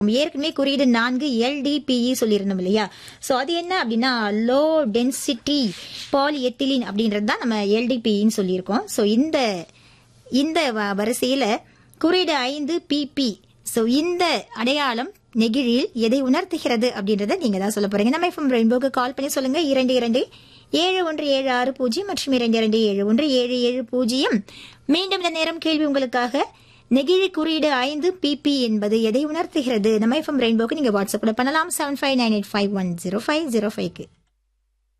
ஏற்கனவே குறியீடு நான்கு எல்டிபிஇ சொல்லியிருந்தோம் இல்லையா சோ அது என்ன அப்படின்னா லோ டென்சிட்டி பாலிஎத்திலின் அப்படின்றது தான் நம்ம எல்டிபிஇன்னு சொல்லியிருக்கோம் சோ இந்த இந்த வ- வரிசையில குறியீடு ஐந்து பிபி சோ இந்த அடையாளம் நெகிழில் எதை உணர்த்துகிறது அப்படின்றத நீங்க தான் சொல்ல போறீங்க நம்ம எஃப்எம் ரெயின்போக்கு கால் பண்ணி சொல்லுங்க இரண்டு இரண்டு ஏழு ஒன்று ஏழு ஆறு பூஜ்ஜியம் மற்றும் இரண்டு இரண்டு ஏழு ஒன்று ஏழு ஏழு பூஜ்ஜியம் மீண்டும் இந்த நேரம் கேள்வி உங்களுக்காக நெகிழி குறியீடு ஐந்து பிபி என்பது எதை உணர்த்துகிறது நம்ம எஃப்எம் ரெயின்போக்கு நீங்க வாட்ஸ்அப்ல பண்ணலாம் seven five nine eight five one zero five zero ஃபைவ்க்கு